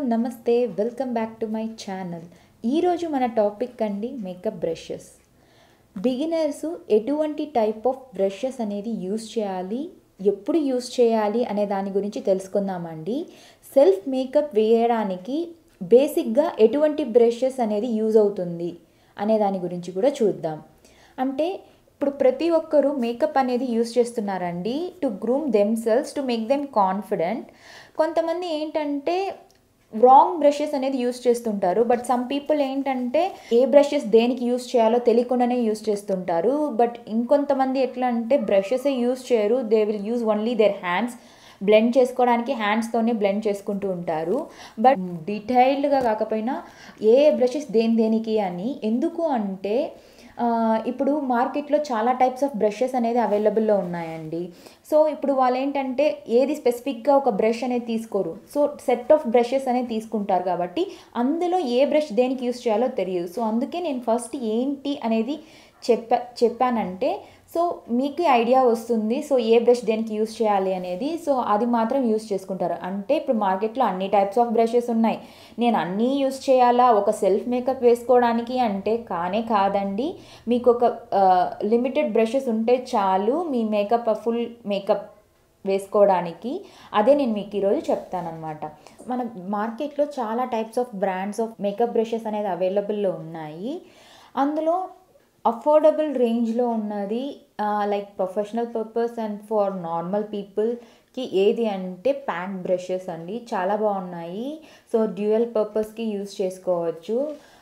నమస్తే welcome back to my channel ఈరోజు మన టాపిక్ అండి మేకప్ బ్రషెస్ బిగినర్స్ ఎటువంటి టైప్ ఆఫ్ బ్రషెస్ అనేది యూస్ చేయాలి ఎప్పుడు యూస్ చేయాలి అనే దాని గురించి తెలుసుకుందామండి సెల్ఫ్ మేకప్ వేయడానికి బేసిక్గా ఎటువంటి బ్రషెస్ అనేది యూజ్ అవుతుంది అనే దాని గురించి కూడా చూద్దాం అంటే ఇప్పుడు ప్రతి ఒక్కరూ మేకప్ అనేది యూస్ చేస్తున్నారండి to groom themselves to make them confident కొంతమంది ఏంటంటే రాంగ్ బ్రషెస్ అనేది యూస్ చేస్తుంటారు బట్ సమ్ పీపుల్ ఏంటంటే ఏ బ్రషెస్ దేనికి యూస్ చేయాలో తెలియకుండానే యూస్ చేస్తుంటారు బట్ ఇంకొంతమంది ఎట్లా అంటే బ్రషెసే యూస్ చేయరు they will use only their hands blend చేసుకోవడానికి హ్యాండ్స్తోనే బ్లెండ్ చేసుకుంటూ ఉంటారు బట్ డీటెయిల్డ్గా కాకపోయినా ఏ బ్రషెస్ దేని దేనికి అని ఎందుకు అంటే ఆ, ఇప్పుడు మార్కెట్లో చాలా టైప్స్ ఆఫ్ బ్రషెస్ అనేది అవైలబుల్లో ఉన్నాయండి సో ఇప్పుడు వాళ్ళు ఏంటంటే ఏది స్పెసిఫిక్గా ఒక బ్రష్ అనేది తీసుకోరు సో సెట్ ఆఫ్ బ్రషెస్ అనేది తీసుకుంటారు కాబట్టి అందులో ఏ బ్రష్ దేనికి యూస్ చేయాలో తెలియదు సో అందుకే నేను ఫస్ట్ ఏంటి అనేది చెప్పా చెప్పానంటే సో మీకు ఐడియా వస్తుంది సో ఏ బ్రష్ దేనికి యూస్ చేయాలి అనేది సో అది మాత్రం యూస్ చేసుకుంటారు అంటే ఇప్పుడు మార్కెట్లో అన్ని టైప్స్ ఆఫ్ బ్రషెస్ ఉన్నాయి నేను అన్నీ యూస్ చేయాలా ఒక సెల్ఫ్ మేకప్ వేసుకోవడానికి అంటే కానే కాదండి మీకు ఒక లిమిటెడ్ బ్రషెస్ ఉంటే చాలు మీ మేకప్ ఫుల్ మేకప్ వేసుకోవడానికి అదే నేను మీకు ఈరోజు చెప్తానమాట మన మార్కెట్లో చాలా types of brands of makeup brushes అనేది అవైలబుల్లో ఉన్నాయి అందులో అఫోర్డబుల్ రేంజ్లో ఉన్నది like professional purpose and for normal పీపుల్కి ఏది అంటే ప్యాక్ బ్రషెస్ అండి చాలా బాగున్నాయి సో డ్యూయల్ పర్పస్కి యూస్ చేసుకోవచ్చు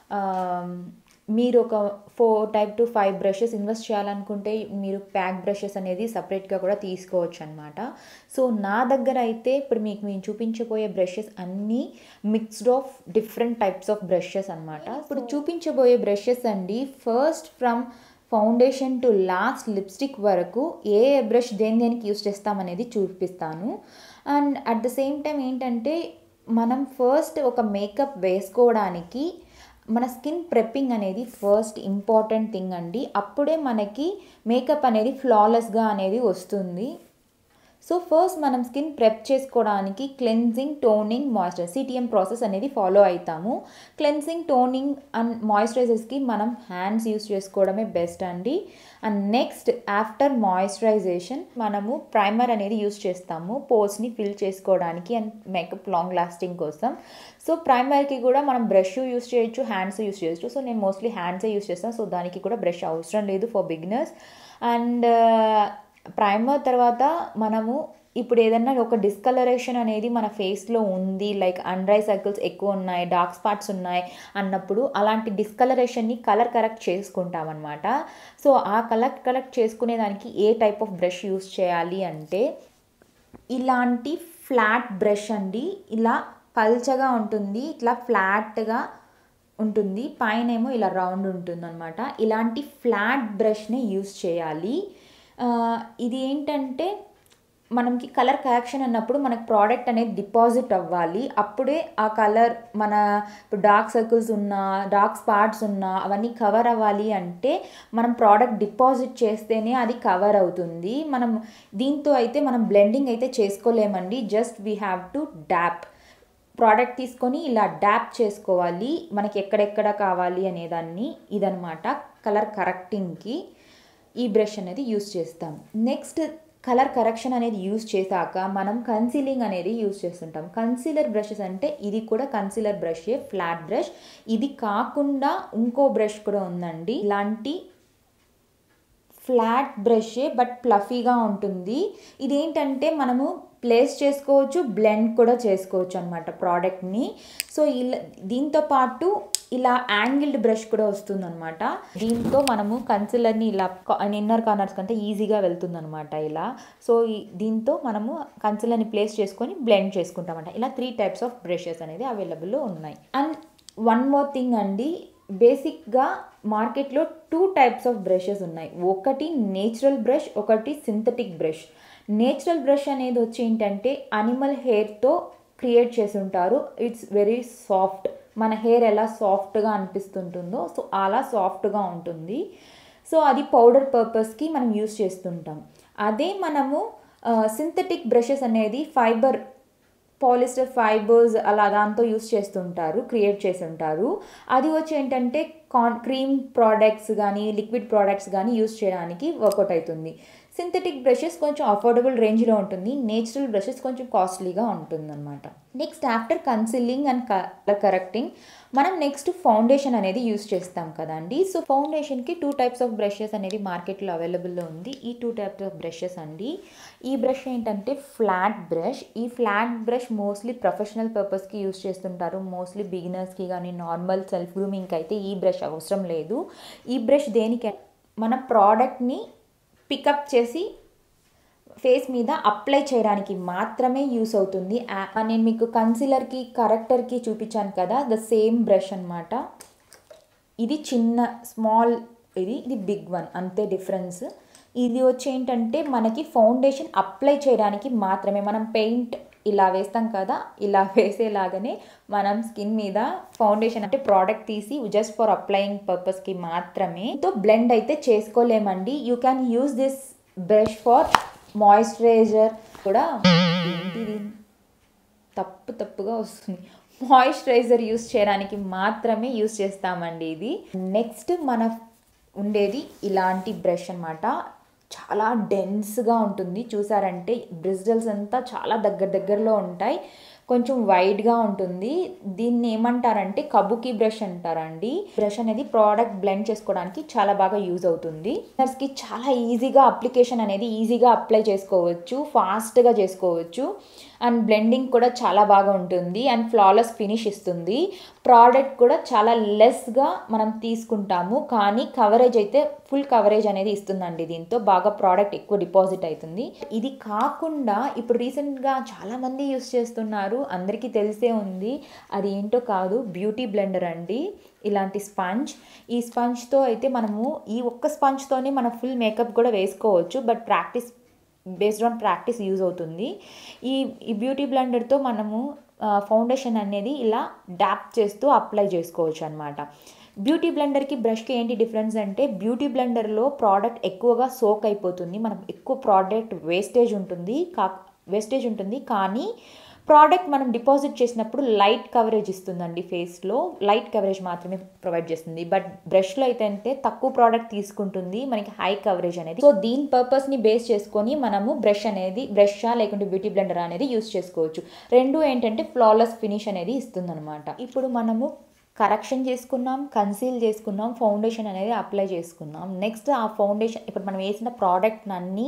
మీరు ఒక four type to five brushes invest చేయాలనుకుంటే మీరు ప్యాక్ బ్రషెస్ అనేది సపరేట్గా కూడా తీసుకోవచ్చు అనమాట సో నా దగ్గర అయితే ఇప్పుడు మీకు నేను చూపించబోయే బ్రషెస్ అన్నీ mixed of different types of brushes అనమాట ఇప్పుడు చూపించబోయే బ్రషెస్ అండి first from foundation to last lipstick వరకు ఏ బ్రష్ దేని దేనికి యూస్ చేస్తామనేది చూపిస్తాను and at the same time ఏంటంటే మనం ఫస్ట్ ఒక మేకప్ వేసుకోవడానికి మన స్కిన్ ప్రెప్పింగ్ అనేది ఫస్ట్ ఇంపార్టెంట్ థింగ్ అండి అప్పుడే మనకి మేకప్ అనేది ఫ్లాలెస్గా అనేది వస్తుంది సో ఫస్ట్ మనం స్కిన్ ప్రెప్ చేసుకోవడానికి cleansing toning moisture CTM process అనేది ఫాలో అవుతాము క్లెన్జింగ్ టోనింగ్ అండ్ మాయిశ్చరైజర్స్కి మనం హ్యాండ్స్ యూస్ చేసుకోవడమే బెస్ట్ అండి అండ్ నెక్స్ట్ ఆఫ్టర్ మాయిశ్చరైజేషన్ మనము ప్రైమర్ అనేది యూస్ చేస్తాము పోస్ట్ని ఫిల్ చేసుకోవడానికి అండ్ మేకప్ లాంగ్ లాస్టింగ్ కోసం సో ప్రైమర్కి కూడా మనం బ్రష్ యూస్ చేయొచ్చు హ్యాండ్స్ యూస్ చేయొచ్చు సో నేను మోస్ట్లీ హ్యాండ్సే యూస్ చేస్తాను సో దానికి కూడా బ్రష్ అవసరం లేదు ఫర్ బిగినర్స్ అండ్ ప్రైమర్ తర్వాత మనము ఇప్పుడు ఏదన్నా ఒక డిస్కలరేషన్ అనేది మన ఫేస్లో ఉంది లైక్ అండ్రై సర్కిల్స్ ఎక్కువ ఉన్నాయి డార్క్ స్పాట్స్ ఉన్నాయి అన్నప్పుడు అలాంటి డిస్కలరేషన్ని కలర్ కరెక్ట్ చేసుకుంటామన్నమాట సో ఆ కలర్ కరెక్ట్ చేసుకునే దానికి ఏ టైప్ ఆఫ్ బ్రష్ యూస్ చేయాలి అంటే ఇలాంటి ఫ్లాట్ బ్రష్ అండి ఇలా పల్చగా ఉంటుంది ఇట్లా ఫ్లాట్గా ఉంటుంది పైన ఏమో ఇలా రౌండ్ ఉంటుంది అనమాట ఇలాంటి ఫ్లాట్ బ్రష్ని యూస్ చేయాలి ఆ, ఇది ఏంటంటే మనకి కలర్ కరెక్షన్ అన్నప్పుడు మనకు ప్రోడక్ట్ అనేది డిపాజిట్ అవ్వాలి అప్పుడే ఆ కలర్ మన ఇప్పుడు డార్క్ సర్కిల్స్ ఉన్నా డార్క్ స్పాట్స్ ఉన్నా అవన్నీ కవర్ అవ్వాలి అంటే మనం ప్రోడక్ట్ డిపాజిట్ చేస్తేనే అది కవర్ అవుతుంది మనం దీంతో అయితే మనం బ్లెండింగ్ అయితే చేసుకోలేమండి just we have to dab product తీసుకొని ఇలా డాప్ చేసుకోవాలి మనకి ఎక్కడెక్కడ కావాలి అనేదాన్ని ఇదనమాట కలర్ కరెక్టింగ్కి ఈ బ్రష్ అనేది యూస్ చేస్తాం నెక్స్ట్ కలర్ కరెక్షన్ అనేది యూస్ చేశాక మనం కన్సీలింగ్ అనేది యూస్ చేస్తుంటాం కన్సీలర్ బ్రషెస్ అంటే ఇది కూడా కన్సీలర్ బ్రషే ఫ్లాట్ బ్రష్ ఇది కాకుండా ఇంకో బ్రష్ కూడా ఉందండి ఇలాంటి ఫ్లాట్ బ్రషే బట్ ప్లఫీగా ఉంటుంది ఇదేంటంటే మనము ప్లేస్ చేసుకోవచ్చు బ్లెండ్ కూడా చేసుకోవచ్చు అనమాట ప్రోడక్ట్ని సో ఇలా దీంతో పాటు ఇలా యాంగిల్డ్ బ్రష్ కూడా వస్తుందన్నమాట దీంతో మనము కన్సిలర్ని ఇలా ఇన్నర్ కార్నర్స్ కంటే ఈజీగా వెళ్తుందన్నమాట ఇలా సో ఈ- దీంతో మనము కన్సిలర్ని ప్లేస్ చేసుకొని బ్లెండ్ చేసుకుంటామన్నమాట ఇలా త్రీ టైప్స్ ఆఫ్ బ్రషెస్ అనేది అవైలబుల్లో ఉన్నాయి అండ్ వన్ మోర్ థింగ్ అండి బేసిక్గా మార్కెట్లో టూ టైప్స్ ఆఫ్ బ్రషెస్ ఉన్నాయి ఒకటి నేచురల్ బ్రష్ ఒకటి సింథటిక్ బ్రష్ నేచురల్ బ్రష్ అనేది వచ్చి ఏంటంటే అనిమల్ హెయిర్తో క్రియేట్ చేసి ఉంటారు ఇట్స్ వెరీ సాఫ్ట్ మన హెయిర్ ఎలా సాఫ్ట్గా అనిపిస్తుంటుందో సో అలా సాఫ్ట్గా ఉంటుంది సో అది పౌడర్ పర్పస్కి మనం యూస్ చేస్తుంటాం అదే మనము సింథటిక్ బ్రషెస్ అనేది ఫైబర్ పాలిస్టర్ ఫైబర్స్ అలా దాంతో యూస్ చేస్తుంటారు క్రియేట్ చేసి ఉంటారు అది వచ్చి ఏంటంటే కాన్ క్రీమ్ ప్రోడక్ట్స్ కానీ లిక్విడ్ ప్రోడక్ట్స్ కానీ యూస్ చేయడానికి వర్కౌట్ అవుతుంది సింథటిక్ బ్రషెస్ కొంచెం అఫోర్డబుల్ రేంజ్లో ఉంటుంది నేచురల్ బ్రషెస్ కొంచెం కాస్ట్లీగా ఉంటుందన్నమాట next after concealing and colour correcting మనం నెక్స్ట్ ఫౌండేషన్ అనేది యూస్ చేస్తాం కదండి సో ఫౌండేషన్కి టూ టైప్స్ ఆఫ్ బ్రషెస్ అనేది మార్కెట్లో అవైలబుల్లో ఉంది ఈ టూ టైప్స్ ఆఫ్ బ్రషెస్ అండి ఈ బ్రష్ ఏంటంటే ఫ్లాట్ బ్రష్ ఈ ఫ్లాట్ బ్రష్ మోస్ట్లీ ప్రొఫెషనల్ పర్పస్కి యూస్ చేస్తుంటారు మోస్ట్లీ బిగినర్స్కి కానీ నార్మల్ సెల్ఫ్ గ్రూమింగ్కి అయితే ఈ బ్రష్ అవసరం లేదు ఈ బ్రష్ దేనికి మన ప్రోడక్ట్ని పికప్ చేసి ఫేస్ మీద అప్లై చేయడానికి మాత్రమే యూస్ అవుతుంది నేను మీకు కన్సిలర్కి కరెక్టర్కి చూపించాను కదా ద సేమ్ బ్రష్ అనమాట ఇది చిన్న స్మాల్ ఇది ఇది బిగ్ వన్ అంతే డిఫరెన్స్ ఇది వచ్చి ఏంటంటే మనకి ఫౌండేషన్ అప్లై చేయడానికి మాత్రమే మనం పెయింట్ ఇలా వేస్తాం కదా ఇలా వేసేలాగానే మనం స్కిన్ మీద ఫౌండేషన్ అంటే ప్రోడక్ట్ తీసి జస్ట్ ఫర్ అప్లయింగ్ పర్పస్కి మాత్రమే తో బ్లెండ్ అయితే చేసుకోలేమండి you can use this brush for moisturiser కూడా ఏంటిది తప్పు తప్పుగా వస్తుంది మాయిశ్చరైజర్ యూస్ చేయడానికి మాత్రమే యూస్ చేస్తామండి ఇది నెక్స్ట్ మన ఉండేది ఇలాంటి బ్రష్ అనమాట చాలా డెన్స్గా ఉంటుంది చూసారంటే బ్రిజిల్స్ అంతా చాలా దగ్గర దగ్గరలో ఉంటాయి కొంచెం వైడ్గా ఉంటుంది దీన్ని ఏమంటారంటే కబుకి బ్రష్ అంటారండి బ్రష్ అనేది ప్రోడక్ట్ బ్లెండ్ చేసుకోవడానికి చాలా బాగా యూజ్ అవుతుంది కి చాలా ఈజీగా అప్లికేషన్ అనేది ఈజీగా అప్లై చేసుకోవచ్చు ఫాస్ట్గా చేసుకోవచ్చు అండ్ బ్లెండింగ్ కూడా చాలా బాగా ఉంటుంది అండ్ ఫ్లాలెస్ ఫినిష్ ఇస్తుంది ప్రోడక్ట్ కూడా చాలా లెస్గా మనం తీసుకుంటాము కానీ కవరేజ్ అయితే ఫుల్ కవరేజ్ అనేది ఇస్తుందండి దీంతో బాగా ప్రోడక్ట్ ఎక్కువ డిపాజిట్ అవుతుంది ఇది కాకుండా ఇప్పుడు రీసెంట్గా చాలామంది యూస్ చేస్తున్నారు అందరికీ తెలిసే ఉంది అది ఏంటో కాదు బ్యూటీ బ్లెండర్ అండి ఇలాంటి స్పంజ్ ఈ స్పంజ్తో అయితే మనము ఈ ఒక్క స్పంజ్తోనే మనం ఫుల్ మేకప్ కూడా వేసుకోవచ్చు but practice based on practice use అవుతుంది ఈ ఈ బ్యూటీ బ్లెండర్తో మనము ఫౌండేషన్ అనేది ఇలా డాప్ చేస్తూ అప్లై చేసుకోవచ్చు అనమాట బ్యూటీ బ్లెండర్కి బ్రష్కి ఏంటి డిఫరెన్స్ అంటే బ్యూటీ బ్లెండర్లో ప్రోడక్ట్ ఎక్కువగా సోక్ అయిపోతుంది మనం ఎక్కువ ప్రోడక్ట్ వేస్టేజ్ ఉంటుంది కా వేస్టేజ్ ఉంటుంది కానీ ప్రోడక్ట్ మనం డిపాజిట్ చేసినప్పుడు లైట్ కవరేజ్ ఇస్తుందండి ఫేస్లో లైట్ కవరేజ్ మాత్రమే ప్రొవైడ్ చేస్తుంది బట్ బ్రష్లో అయితే అంటే తక్కువ ప్రోడక్ట్ తీసుకుంటుంది మనకి హై కవరేజ్ అనేది సో దీని పర్పస్ని బేస్ చేసుకొని మనము బ్రష్ అనేది బ్రషా లేకుంటే బ్యూటీ బ్లెండర్ అనేది యూస్ చేసుకోవచ్చు రెండు ఏంటంటే ఫ్లాలెస్ ఫినిష్ అనేది ఇస్తుందన్నమాట ఇప్పుడు మనము కరెక్షన్ చేసుకున్నాం కన్సీల్ చేసుకున్నాం ఫౌండేషన్ అనేది అప్లై చేసుకున్నాం నెక్స్ట్ ఆ ఫౌండేషన్ ఇప్పుడు మనం వేసిన ప్రోడక్ట్ అన్నీ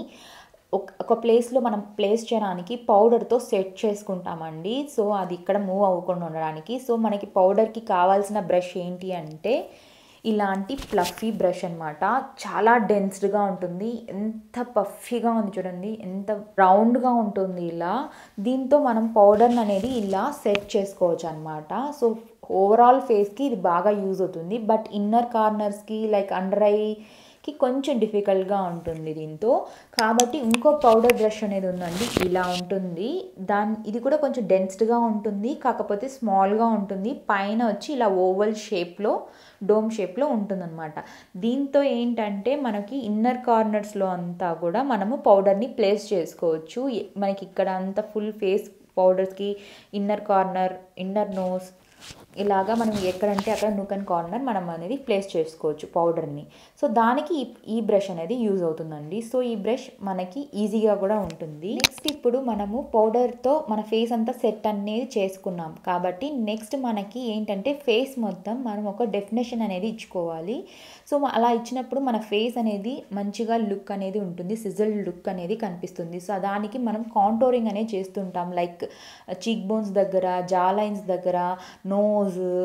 ఒక ప్లేస్లో మనం ప్లేస్ చేయడానికి పౌడర్తో సెట్ చేసుకుంటామండి సో అది ఇక్కడ మూవ్ అవ్వకుండా ఉండడానికి సో మనకి పౌడర్కి కావాల్సిన బ్రష్ ఏంటి అంటే ఇలాంటి ఫ్లఫీ బ్రష్ అనమాట చాలా డెన్స్డ్గా ఉంటుంది ఎంత పఫీగా ఉంది చూడండి ఎంత రౌండ్గా ఉంటుంది ఇలా దీంతో మనం పౌడర్ అనేది ఇలా సెట్ చేసుకోవచ్చు అనమాట సో ఓవరాల్ ఫేస్కి ఇది బాగా యూజ్ అవుతుంది బట్ ఇన్నర్ కార్నర్స్కి లైక్ అండర్ ఐ కి కొంచెం డిఫికల్ట్గా ఉంటుంది దీంతో కాబట్టి ఇంకో పౌడర్ బ్రష్ అనేది ఉందండి ఇలా ఉంటుంది దాని ఇది కూడా కొంచెం డెన్స్డ్గా ఉంటుంది కాకపోతే స్మాల్గా ఉంటుంది పైన వచ్చి ఇలా ఓవల్ షేప్లో డోమ్ షేప్లో ఉంటుందన్నమాట దీంతో ఏంటంటే మనకి ఇన్నర్ కార్నర్స్లో అంతా కూడా మనము పౌడర్ని ప్లేస్ చేసుకోవచ్చు మనకి ఇక్కడ అంతా ఫుల్ ఫేస్ పౌడర్స్కి ఇన్నర్ కార్నర్ ఇన్నర్ నోస్ ఇలాగా మనం ఎక్కడంటే అక్కడ నూక్ అండ్ కార్నర్ మనం అనేది ప్లేస్ చేసుకోవచ్చు పౌడర్ని సో దానికి ఈ ఈ బ్రష్ అనేది యూజ్ అవుతుందండి సో ఈ బ్రష్ మనకి ఈజీగా కూడా ఉంటుంది నెక్స్ట్ ఇప్పుడు మనము పౌడర్తో మన ఫేస్ అంతా సెట్ అనేది చేసుకున్నాం కాబట్టి నెక్స్ట్ మనకి ఏంటంటే ఫేస్ మొత్తం మనం ఒక డెఫినేషన్ అనేది ఇచ్చుకోవాలి సో అలా ఇచ్చినప్పుడు మన ఫేస్ అనేది మంచిగా లుక్ అనేది ఉంటుంది సిజల్ లుక్ అనేది కనిపిస్తుంది సో దానికి మనం కాంటోరింగ్ అనేది చేస్తుంటాం లైక్ చీక్ బోన్స్ దగ్గర జా లైన్స్ దగ్గర నోజ్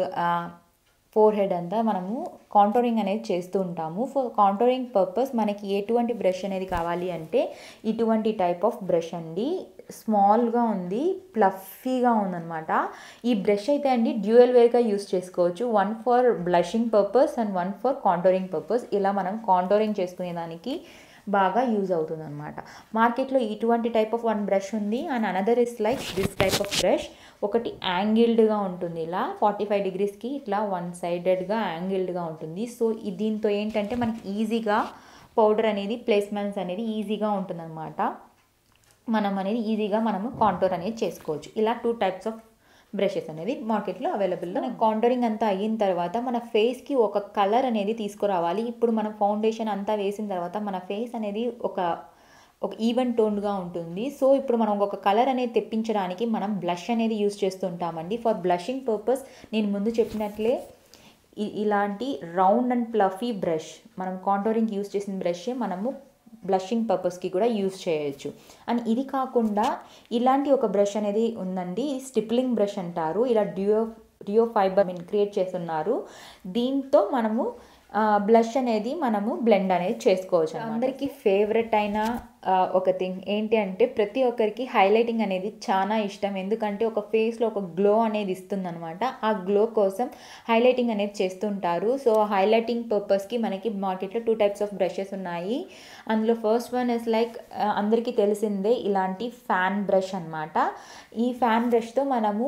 ఫోర్ హెడ్ అంతా మనము కాంటోరింగ్ అనేది చేస్తూ ఉంటాము ఫర్ కాంటోరింగ్ పర్పస్ మనకి ఎటువంటి బ్రష్ అనేది కావాలి అంటే ఇటువంటి టైప్ ఆఫ్ బ్రష్ అండి స్మాల్గా ఉంది ప్లఫీగా ఉందన్నమాట ఈ బ్రష్ అయితే అండి డ్యూయల్ వేగా యూస్ చేసుకోవచ్చు one for blushing purpose and one for contouring purpose ఇలా మనం కాంటోరింగ్ చేసుకునే దానికి బాగా యూజ్ అవుతుంది అనమాట మార్కెట్లో ఇటువంటి టైప్ ఆఫ్ వన్ బ్రష్ ఉంది and another is like this type of brush ఒకటి యాంగిల్డ్గా ఉంటుంది ఇలా ఫార్టీ ఫైవ్ డిగ్రీస్కి ఇట్లా వన్ సైడెడ్గా యాంగిల్డ్గా ఉంటుంది సో దీంతో ఏంటంటే మనకి ఈజీగా పౌడర్ అనేది ప్లేస్మెంట్స్ అనేది ఈజీగా ఉంటుందన్నమాట మనం అనేది ఈజీగా మనము కాంటోర్ అనేది చేసుకోవచ్చు ఇలా టూ టైప్స్ ఆఫ్ బ్రషెస్ అనేది మార్కెట్లో అవైలబుల్లో కాంటోరింగ్ అంతా అయిన తర్వాత మన ఫేస్కి ఒక కలర్ అనేది తీసుకురావాలి ఇప్పుడు మనం ఫౌండేషన్ అంతా వేసిన తర్వాత మన ఫేస్ అనేది ఒక ఒక ఈవెన్ టోన్గా ఉంటుంది సో ఇప్పుడు మనం ఒక కలర్ అనేది తెప్పించడానికి మనం బ్లష్ అనేది యూస్ చేస్తుంటామండి ఫర్ బ్లషింగ్ పర్పస్ నేను ముందు చెప్పినట్లే ఇ- ఇలాంటి రౌండ్ అండ్ ప్లఫీ బ్రష్ మనం కాంటోరింగ్ యూస్ చేసిన బ్రష్ మనము బ్లషింగ్ పర్పస్కి కూడా యూస్ చేయొచ్చు అండ్ ఇది కాకుండా ఇలాంటి ఒక బ్రష్ అనేది ఉందండి ఇది స్టిప్లింగ్ బ్రష్ అంటారు ఇలా duo duo fibre mean create చేస్తున్నారు దీంతో మనము బ్లష్ అనేది మనము బ్లెండ్ అనేది చేసుకోవచ్చు అందరికీ ఫేవరెట్ అయిన ఆ, ఒక థింగ్ ఏంటి అంటే ప్రతి ఒక్కరికి హైలైటింగ్ అనేది చాలా ఇష్టం ఎందుకంటే ఒక ఫేస్లో ఒక గ్లో అనేది ఇస్తుందన్నమాట ఆ గ్లో కోసం హైలైటింగ్ అనేది చేస్తుంటారు సో హైలైటింగ్ పర్పస్కి మనకి మార్కెట్లో టూ టైప్స్ ఆఫ్ బ్రషెస్ ఉన్నాయి అందులో ఫస్ట్ వన్ ఇస్ లైక్ అందరికీ తెలిసిందే ఇలాంటి ఫ్యాన్ బ్రష్ అన్నమాట ఈ ఫ్యాన్ బ్రష్తో మనము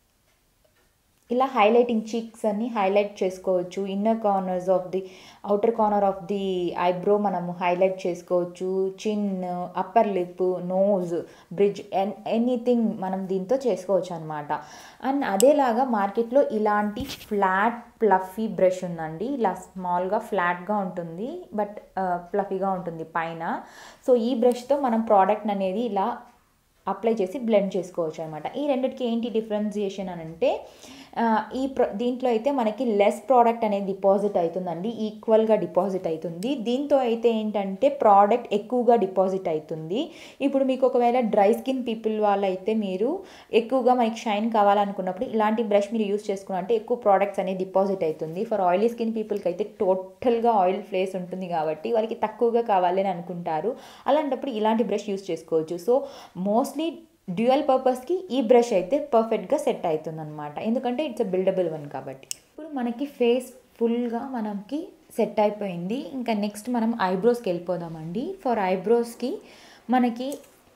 ఇలా హైలైటింగ్ చీక్స్ అన్ని హైలైట్ చేసుకోవచ్చు inner corners of the outer corner of the eyebrow మనము హైలైట్ చేసుకోవచ్చు chin upper lip nose bridge ఎన్ ఎనీథింగ్ మనం దీంతో చేసుకోవచ్చు అనమాట అండ్ అదేలాగా మార్కెట్లో ఇలాంటి ఫ్లాట్ ప్లఫీ బ్రష్ ఉందండి ఇలా స్మాల్గా ఫ్లాట్గా ఉంటుంది బట్ ప్లఫీగా ఉంటుంది పైన సో ఈ బ్రష్తో మనం ప్రోడక్ట్ అనేది ఇలా అప్లై చేసి బ్లెండ్ చేసుకోవచ్చు అనమాట ఈ రెండిటికి ఏంటి డిఫరెన్సియేషన్ అని అంటే ఆ, ఈ ప్ర దీంట్లో అయితే మనకి లెస్ ప్రోడక్ట్ అనేది డిపాజిట్ అవుతుందండి ఈక్వల్గా డిపాజిట్ అవుతుంది దీంతో అయితే ఏంటంటే ప్రోడక్ట్ ఎక్కువగా డిపాజిట్ అవుతుంది ఇప్పుడు మీకు ఒకవేళ డ్రై స్కిన్ పీపుల్ వాళ్ళైతే మీరు ఎక్కువగా మనకి షైన్ కావాలనుకున్నప్పుడు ఇలాంటి బ్రష్ మీరు యూస్ చేసుకున్నారంటే ఎక్కువ ప్రోడక్ట్స్ అనేది డిపాజిట్ అవుతుంది ఫర్ ఆయిలీ స్కిన్ పీపుల్కి అయితే టోటల్గా ఆయిల్ ఫ్లేస్ ఉంటుంది కాబట్టి వాళ్ళకి తక్కువగా కావాలి అని అనుకుంటారు అలాంటప్పుడు ఇలాంటి బ్రష్ యూస్ చేసుకోవచ్చు సో మోస్ట్లీ డ్యూయల్ పర్పస్కి ఈ బ్రష్ అయితే పర్ఫెక్ట్గా సెట్ అవుతుంది అనమాట ఎందుకంటే ఇట్స్ బిల్డబుల్ వన్ కాబట్టి ఇప్పుడు మనకి ఫేస్ ఫుల్గా మనకి సెట్ అయిపోయింది ఇంకా నెక్స్ట్ మనం ఐబ్రోస్కి వెళ్ళిపోదామండి ఫర్ ఐబ్రోస్కి మనకి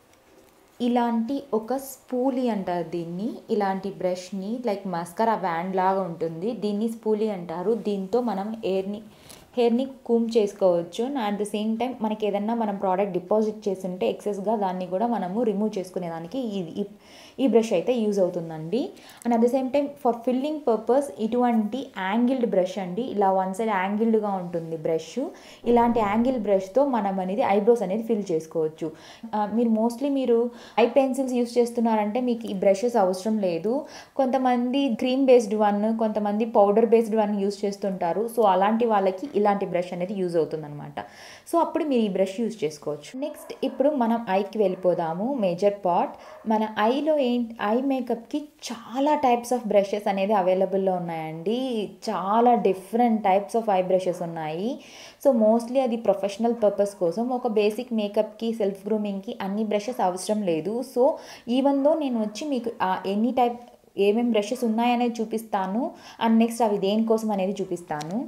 ఇలాంటి ఒక స్పూలీ అంటారు దీన్ని ఇలాంటి బ్రష్ని లైక్ మస్కరా వ్యాండ్ లాగా ఉంటుంది దీన్ని స్పూలీ అంటారు దీంతో మనం ఎయిర్ని హెయిర్ని కూమ్ చేసుకోవచ్చు అట్ ద సేమ్ టైం మనకి ఏదన్నా మనం ప్రోడక్ట్ డిపాజిట్ చేస్తుంటే ఎక్సెస్గా దాన్ని కూడా మనము రిమూవ్ చేసుకునేదానికి ఈ ఈ- ఈ బ్రష్ అయితే యూజ్ అవుతుందండి and at the same time for filling purpose ఇటువంటి యాంగిల్డ్ బ్రష్ అండి ఇలా వన్ సైడ్ యాంగిల్డ్గా ఉంటుంది బ్రష్ ఇలాంటి యాంగిల్ బ్రష్తో మనం అనేది ఐబ్రోస్ అనేది ఫిల్ చేసుకోవచ్చు ఆ, మీరు మోస్ట్లీ మీరు ఐ పెన్సిల్స్ యూస్ చేస్తున్నారంటే మీకు ఈ బ్రషెస్ అవసరం లేదు కొంతమంది క్రీమ్ బేస్డ్ వన్ కొంతమంది పౌడర్ బేస్డ్ వన్ యూస్ చేస్తుంటారు సో అలాంటి వాళ్ళకి ఇలాంటి బ్రష్ అనేది యూజ్ అవుతుందన్నమాట సో అప్పుడు మీరు ఈ బ్రష్ యూజ్ చేసుకోవచ్చు నెక్స్ట్ ఇప్పుడు మనం ఐకి వెళ్ళిపోదాము మేజర్ పార్ట్ మన ఐలో ఏంటి ఐ మేకప్కి చాలా టైప్స్ ఆఫ్ బ్రషెస్ అనేది అవైలబుల్లో ఉన్నాయండి చాలా different types of eye brushes ఉన్నాయి సో మోస్ట్లీ అది ప్రొఫెషనల్ పర్పస్ కోసం ఒక బేసిక్ మేకప్కి సెల్ఫ్ గ్రూమింగ్కి అన్ని బ్రషెస్ అవసరం లేదు సో ఈవెన్ దో నేను వచ్చి మీకు ఎనీ టైప్ ఏమేమి బ్రషెస్ ఉన్నాయనేది చూపిస్తాను అండ్ నెక్స్ట్ అవి దేనికోసం అనేది చూపిస్తాను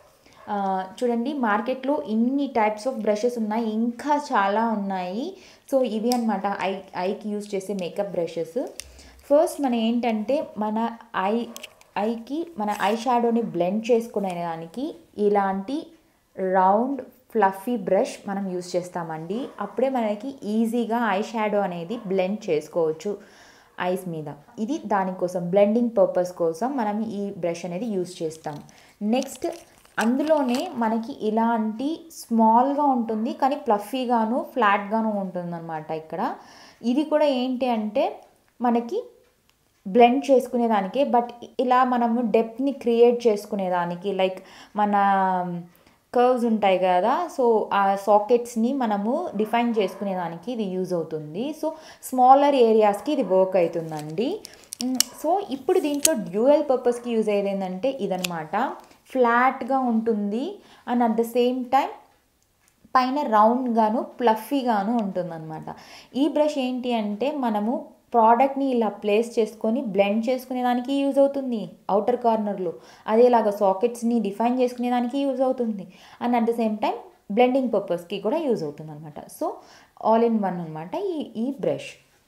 ఆ, చూడండి మార్కెట్లో ఇన్ని టైప్స్ ఆఫ్ బ్రషెస్ ఉన్నాయి ఇంకా చాలా ఉన్నాయి సో ఇవి అనమాట ఐ ఐకి యూస్ చేసే మేకప్ బ్రషెస్ ఫస్ట్ మన ఏంటంటే మన ఐ ఐకి మన ఐ షాడోని బ్లెండ్ చేసుకునే దానికి ఇలాంటి రౌండ్ ఫ్లఫీ బ్రష్ మనం యూస్ చేస్తామండి అప్పుడే మనకి ఈజీగా ఐ షాడో అనేది బ్లెండ్ చేసుకోవచ్చు ఐస్ మీద ఇది దానికోసం బ్లెండింగ్ పర్పస్ కోసం మనం ఈ బ్రష్ అనేది యూస్ చేస్తాం నెక్స్ట్ అందులోనే మనకి ఇలాంటి స్మాల్గా ఉంటుంది కానీ ప్లఫీగాను ఫ్లాట్గాను ఉంటుంది అనమాట ఇక్కడ ఇది కూడా ఏంటి అంటే మనకి బ్లెండ్ చేసుకునేదానికే బట్ ఇలా మనము డెప్త్ని క్రియేట్ చేసుకునేదానికి లైక్ మన కర్వ్స్ ఉంటాయి కదా సో ఆ సాకెట్స్ని మనము డిఫైన్ చేసుకునేదానికి ఇది యూజ్ అవుతుంది సో స్మాలర్ ఏరియాస్కి ఇది వర్క్ అవుతుందండి మ్, సో ఇప్పుడు దీంట్లో డ్యూయల్ పర్పస్కి యూజ్ అయ్యేది ఏంటంటే ఇదనమాట ఫ్లాట్గా ఉంటుంది and at the same time పైన రౌండ్గాను ప్లఫీగాను ఉంటుందన్నమాట ఈ బ్రష్ ఏంటి అంటే మనము ప్రోడక్ట్ని ఇలా ప్లేస్ చేసుకొని బ్లెండ్ చేసుకునేదానికి యూజ్ అవుతుంది అవుటర్ కార్నర్లో అదేలాగా సాకెట్స్ని డిఫైన్ చేసుకునేదానికి యూజ్ అవుతుంది and at the same time blending పర్పస్కి కూడా యూజ్ అవుతుంది అనమాట సో ఆల్ ఇన్ వన్ అనమాట ఈ ఈ బ్రష్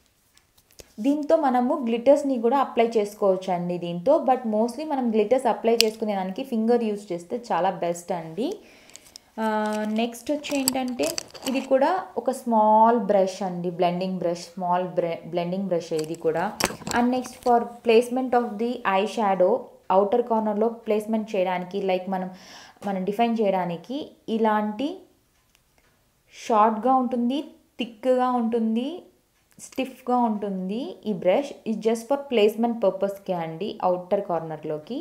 దీంతో మనము గ్లిటర్స్ని కూడా అప్లై చేసుకోవచ్చు అండి దీంతో బట్ మోస్ట్లీ మనం గ్లిటర్స్ అప్లై చేసుకునేదానికి ఫింగర్ యూజ్ చేస్తే చాలా బెస్ట్ అండి నెక్స్ట్ వచ్చి ఏంటంటే ఇది కూడా ఒక స్మాల్ బ్రష్ అండి blending brush small blending brush ఇది కూడా and next for placement of the eye shadow outer కార్నర్లో ప్లేస్మెంట్ చేయడానికి లైక్ మనం మనం డిఫైన్ చేయడానికి ఇలాంటి షార్ట్గా ఉంటుంది థిక్గా ఉంటుంది స్టిఫ్గా ఉంటుంది ఈ బ్రష్ ఇది జస్ట్ ఫర్ ప్లేస్మెంట్ పర్పస్కే అండి అవుటర్ కార్నర్లోకి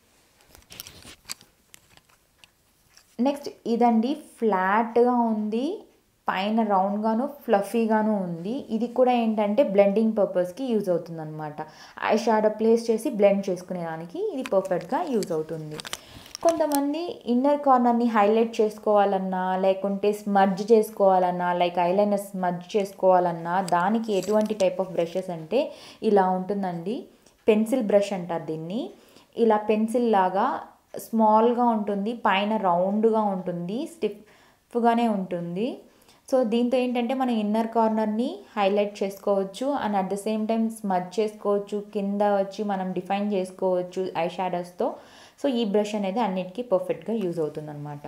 నెక్స్ట్ ఇదండి ఫ్లాట్గా ఉంది పైన రౌండ్గాను ఫ్లఫీగాను ఉంది ఇది కూడా ఏంటంటే బ్లెండింగ్ పర్పస్కి యూజ్ అవుతుంది అనమాట ఐ షాడో ప్లేస్ చేసి బ్లెండ్ చేసుకునేదానికి ఇది పర్ఫెక్ట్గా యూజ్ అవుతుంది కొంతమంది ఇన్నర్ కార్నర్ని హైలైట్ చేసుకోవాలన్నా లేకుంటే స్మర్జ్ చేసుకోవాలన్నా లైక్ ఐలైనర్ స్మర్జ్ చేసుకోవాలన్నా దానికి ఎటువంటి టైప్ ఆఫ్ బ్రషెస్ అంటే ఇలా ఉంటుందండి పెన్సిల్ బ్రష్ అంటారు దీన్ని ఇలా పెన్సిల్ లాగా స్మాల్గా ఉంటుంది పైన రౌండ్గా ఉంటుంది స్టిఫ్గానే ఉంటుంది సో దీంతో ఏంటంటే మనం ఇన్నర్ కార్నర్ని హైలైట్ చేసుకోవచ్చు and at the same time smudge చేసుకోవచ్చు కింద వచ్చి మనం డిఫైన్ చేసుకోవచ్చు ఐ షాడోస్తో సో ఈ బ్రష్ అనేది అన్నిటికీ పర్ఫెక్ట్గా యూజ్ అవుతుంది అనమాట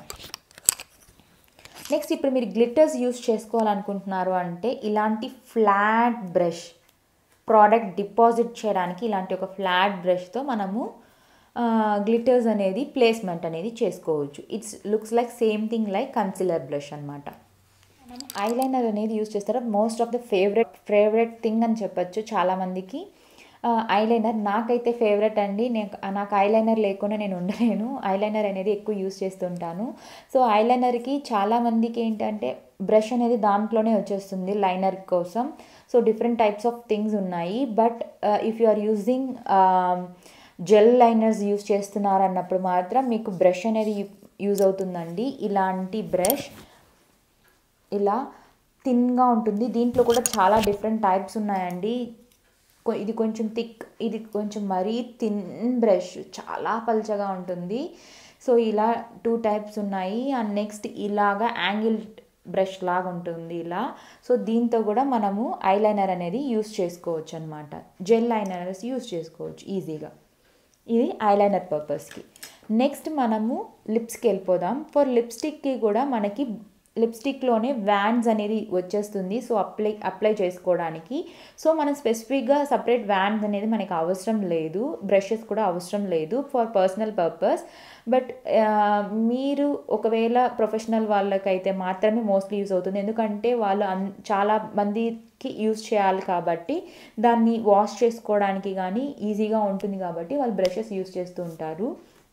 నెక్స్ట్ ఇప్పుడు మీరు గ్లిటర్స్ యూస్ చేసుకోవాలనుకుంటున్నారు అంటే ఇలాంటి ఫ్లాట్ బ్రష్ ప్రోడక్ట్ డిపాజిట్ చేయడానికి ఇలాంటి ఒక ఫ్లాట్ బ్రష్తో మనము గ్లిటర్స్ అనేది ప్లేస్మెంట్ అనేది చేసుకోవచ్చు it's looks like same thing like concealer brush అనమాట మనం ఐలైనర్ అనేది యూస్ చేస్తారు most of the favourite favourite thing అని చెప్పచ్చు చాలామందికి ఐలైనర్ నాకైతే ఫేవరెట్ అండి నేను నాకు ఐలైనర్ లేకుండా నేను ఉండలేను ఐలైనర్ అనేది ఎక్కువ యూస్ చేస్తుంటాను సో ఐలైనర్కి చాలామందికి ఏంటంటే బ్రష్ అనేది దాంట్లోనే వచ్చేస్తుంది లైనర్ కోసం so different types of things ఉన్నాయి but if you are using gel liners use చేస్తున్నారు అన్నప్పుడు మాత్రం మీకు బ్రష్ అనేది యూజ్ అవుతుందండి ఇలాంటి బ్రష్ ఇలా థిన్గా ఉంటుంది దీంట్లో కూడా చాలా డిఫరెంట్ టైప్స్ ఉన్నాయండి ఇది కొంచెం థిక్ ఇది కొంచెం మరీ థిన్ బ్రష్ చాలా పల్చగా ఉంటుంది సో ఇలా టూ టైప్స్ ఉన్నాయి అండ్ నెక్స్ట్ ఇలాగా యాంగిల్ బ్రష్ లాగా ఉంటుంది ఇలా సో దీంతో కూడా మనము ఐలైనర్ అనేది యూస్ చేసుకోవచ్చు అనమాట జెల్ లైనర్స్ యూస్ చేసుకోవచ్చు ఈజీగా ఇది ఐలైనర్ పర్పస్కి నెక్స్ట్ మనము లిప్స్కి వెళ్ళిపోదాం ఫర్ లిప్స్టిక్కి కూడా మనకి లిప్స్టిక్లోనే వ్యాన్స్ అనేది వచ్చేస్తుంది సో అప్లై అప్లై చేసుకోవడానికి సో మనం స్పెసిఫిక్గా సపరేట్ వ్యాన్స్ అనేది మనకి అవసరం లేదు బ్రషెస్ కూడా అవసరం లేదు ఫర్ పర్సనల్ పర్పస్ బట్ మీరు ఒకవేళ ప్రొఫెషనల్ వాళ్ళకైతే మాత్రమే మోస్ట్లీ యూస్ అవుతుంది ఎందుకంటే వాళ్ళు అన్ చాలా మందికి యూస్ చేయాలి కాబట్టి దాన్ని వాష్ చేసుకోవడానికి కానీ ఈజీగా ఉంటుంది కాబట్టి వాళ్ళు బ్రషెస్ యూస్ చేస్తూ ఉంటారు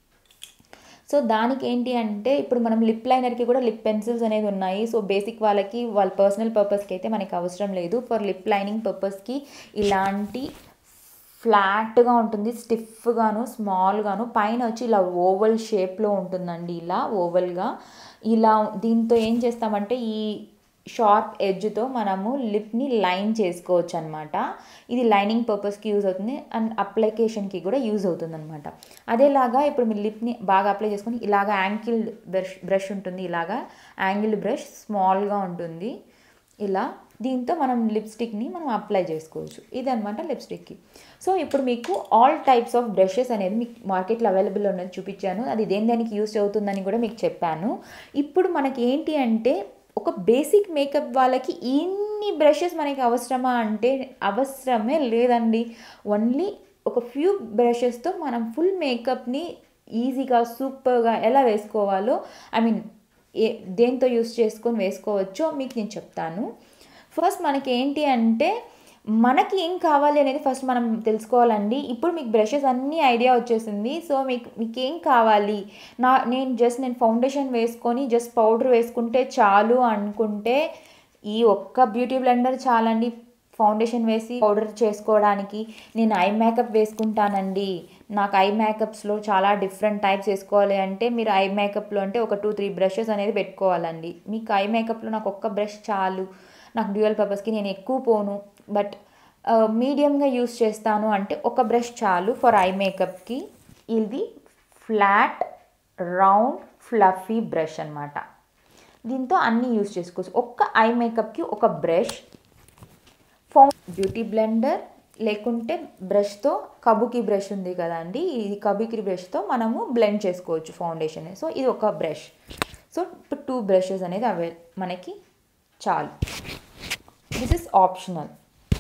సో దానికి ఏంటి అంటే ఇప్పుడు మనం లిప్ లైనర్కి కూడా లిప్ పెన్సిల్స్ అనేది ఉన్నాయి సో బేసిక్ వాళ్ళకి వాళ్ళ పర్సనల్ పర్పస్కి అయితే మనకి అవసరం లేదు ఫర్ లిప్ లైనింగ్ పర్పస్కి ఇలాంటి ఫ్లాట్గా ఉంటుంది స్టిఫ్గాను స్మాల్గాను పైన వచ్చి ఇలా ఓవల్ షేప్లో ఉంటుందండి ఇలా ఓవల్గా ఇలా దీంతో ఏం చేస్తామంటే ఈ షార్ప్ ఎడ్జ్తో మనము లిప్ని లైన్ చేసుకోవచ్చు అనమాట ఇది లైనింగ్ పర్పస్కి యూజ్ అవుతుంది అండ్ అప్లికేషన్కి కూడా యూజ్ అవుతుంది అనమాట అదేలాగా ఇప్పుడు మీరు లిప్ని బాగా అప్లై చేసుకొని ఇలాగా యాంకిల్ బ్రష్ బ్రష్ ఉంటుంది ఇలాగా యాంగిల్ బ్రష్ స్మాల్గా ఉంటుంది ఇలా దీంతో మనం లిప్స్టిక్ని మనం అప్లై చేసుకోవచ్చు ఇదనమాట లిప్స్టిక్కి సో ఇప్పుడు మీకు ఆల్ టైప్స్ ఆఫ్ బ్రషెస్ అనేది మీకు మార్కెట్లో అవైలబుల్ ఉన్నది చూపించాను అది దేని దానికి యూస్ అవుతుందని కూడా మీకు చెప్పాను ఇప్పుడు మనకి ఏంటి అంటే ఒక బేసిక్ మేకప్ వాళ్ళకి ఇన్ని బ్రషెస్ మనకి అవసరమా అంటే అవసరమే లేదండి ఓన్లీ ఒక ఫ్యూ బ్రషెస్తో మనం ఫుల్ మేకప్ని ఈజీగా సూపర్గా ఎలా వేసుకోవాలో ఐ మీన్ ఏ దేంతో యూస్ చేసుకొని వేసుకోవచ్చో మీకు నేను చెప్తాను ఫస్ట్ మనకి ఏంటి అంటే మనకి ఏం కావాలి అనేది ఫస్ట్ మనం తెలుసుకోవాలండి ఇప్పుడు మీకు బ్రషెస్ అన్నీ ఐడియా వచ్చేసింది సో మీకు మీకు ఏం కావాలి నా నేను జస్ట్ నేను ఫౌండేషన్ వేసుకొని జస్ట్ పౌడర్ వేసుకుంటే చాలు అనుకుంటే ఈ ఒక్క బ్యూటీ బ్లెండర్ చాలండి ఫౌండేషన్ వేసి పౌడర్ చేసుకోవడానికి నేను ఐ మేకప్ వేసుకుంటానండి నాకు ఐ మేకప్స్లో చాలా డిఫరెంట్ టైప్స్ వేసుకోవాలి అంటే మీరు ఐ మేకప్లో అంటే ఒక టూ త్రీ బ్రషెస్ అనేది పెట్టుకోవాలండి మీకు ఐ మేకప్లో నాకు ఒక్క బ్రష్ చాలు నాకు డ్యూయల్ పర్పస్కి నేను ఎక్కువ పోను బట్ మీడియంగా యూస్ చేస్తాను అంటే ఒక బ్రష్ చాలు ఫర్ ఐ మేకప్కి ఇది ఫ్లాట్ రౌండ్ ఫ్లఫీ బ్రష్ అనమాట దీంతో అన్నీ యూస్ చేసుకోవచ్చు ఒక్క ఐ మేకప్కి ఒక బ్రష్ ఫౌ బ్యూటీ బ్లెండర్ లేకుంటే బ్రష్తో కబుకి బ్రష్ ఉంది కదండి ఇది కబుకి బ్రష్తో మనము బ్లెండ్ చేసుకోవచ్చు ఫౌండేషన్ సో ఇది ఒక బ్రష్ సో ఇప్పుడు టూ బ్రషెస్ అనేది అవే మనకి చాలు this is optional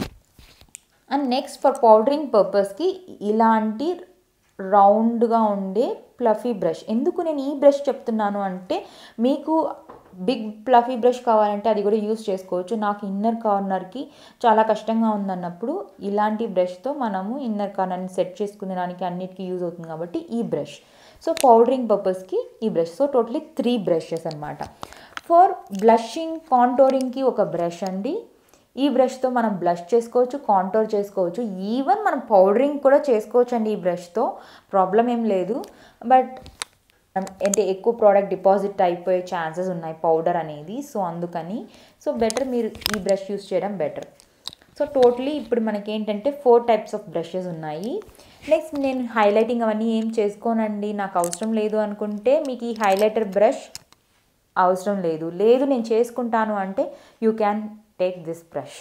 and next for powdering పర్పస్కి ఇలాంటి రౌండ్గా ఉండే ప్లఫీ బ్రష్ ఎందుకు నేను ఈ బ్రష్ చెప్తున్నాను అంటే మీకు బిగ్ ప్లఫీ బ్రష్ కావాలంటే అది కూడా యూస్ చేసుకోవచ్చు నాకు ఇన్నర్ కార్నర్కి చాలా కష్టంగా ఉందన్నప్పుడు ఇలాంటి బ్రష్తో మనము ఇన్నర్ కార్నర్ని సెట్ చేసుకునే దానికి అన్నిటికీ యూజ్ అవుతుంది కాబట్టి ఈ బ్రష్ సో పౌడరింగ్ పర్పస్కి ఈ brush so totally three brushes అనమాట ఫర్ బ్లషింగ్ కాంటోరింగ్కి ఒక బ్రష్ అండి ఈ బ్రష్తో మనం బ్లష్ చేసుకోవచ్చు కాంటోర్ చేసుకోవచ్చు ఈవెన్ మనం పౌడరింగ్ కూడా చేసుకోవచ్చు అండి ఈ బ్రష్తో ప్రాబ్లం ఏం లేదు బట్ అంటే ఎక్కువ ప్రోడక్ట్ డిపాజిట్ అయిపోయే ఛాన్సెస్ ఉన్నాయి పౌడర్ అనేది సో అందుకని సో బెటర్ మీరు ఈ బ్రష్ యూస్ చేయడం బెటర్ సో టోటలీ ఇప్పుడు మనకి ఏంటంటే ఫోర్ టైప్స్ ఆఫ్ బ్రషెస్ ఉన్నాయి నెక్స్ట్ నేను హైలైటింగ్ అవన్నీ ఏం చేసుకోనండి నాకు అవసరం లేదు అనుకుంటే మీకు ఈ హైలైటర్ బ్రష్ అవసరం లేదు లేదు నేను చేసుకుంటాను అంటే you can take this brush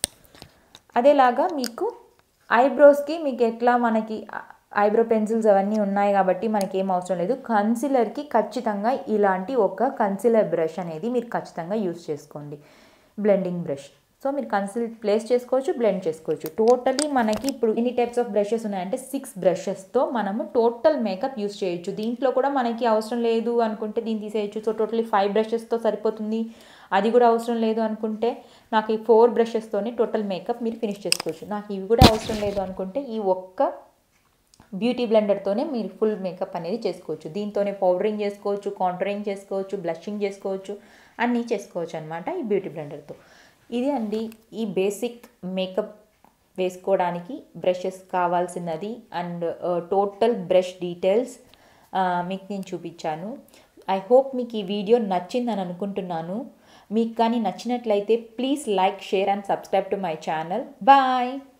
అదేలాగా మీకు ఐబ్రోస్కి మీకు ఎట్లా మనకి ఐబ్రో పెన్సిల్స్ అవన్నీ ఉన్నాయి కాబట్టి మనకి ఏం అవసరం లేదు కన్సిలర్కి ఖచ్చితంగా ఇలాంటి ఒక కన్సిలర్ బ్రష్ అనేది మీరు ఖచ్చితంగా యూస్ చేసుకోండి బ్లెండింగ్ బ్రష్ సో మీరు కన్సిల్ ప్లేస్ చేసుకోవచ్చు బ్లెండ్ చేసుకోవచ్చు టోటలీ మనకి ఇప్పుడు ఎన్ని టైప్స్ ఆఫ్ బ్రషెస్ ఉన్నాయంటే సిక్స్ బ్రషెస్తో మనము టోటల్ మేకప్ యూస్ చేయొచ్చు దీంట్లో కూడా మనకి అవసరం లేదు అనుకుంటే దీన్ని తీసేయచ్చు సో టోటలీ ఫైవ్ బ్రషెస్తో సరిపోతుంది అది కూడా అవసరం లేదు అనుకుంటే నాకు ఈ ఫోర్ బ్రషెస్తోనే టోటల్ మేకప్ మీరు ఫినిష్ చేసుకోవచ్చు నాకు ఇవి కూడా అవసరం లేదు అనుకుంటే ఈ ఒక్క బ్యూటీ బ్లెండర్తోనే మీరు ఫుల్ మేకప్ అనేది చేసుకోవచ్చు దీంతోనే పౌడరింగ్ చేసుకోవచ్చు కాంటరింగ్ చేసుకోవచ్చు బ్లషింగ్ చేసుకోవచ్చు అన్నీ చేసుకోవచ్చు అనమాట ఈ బ్యూటీ బ్లెండర్తో ఇది అండి ఈ బేసిక్ మేకప్ వేసుకోవడానికి బ్రషెస్ కావాల్సినది అండ్ టోటల్ బ్రష్ డీటెయిల్స్ మీకు నేను చూపించాను ఐ హోప్ మీకు ఈ వీడియో నచ్చిందని అనుకుంటున్నాను మీకు కానీ నచ్చినట్లయితే please like share and subscribe to my channel bye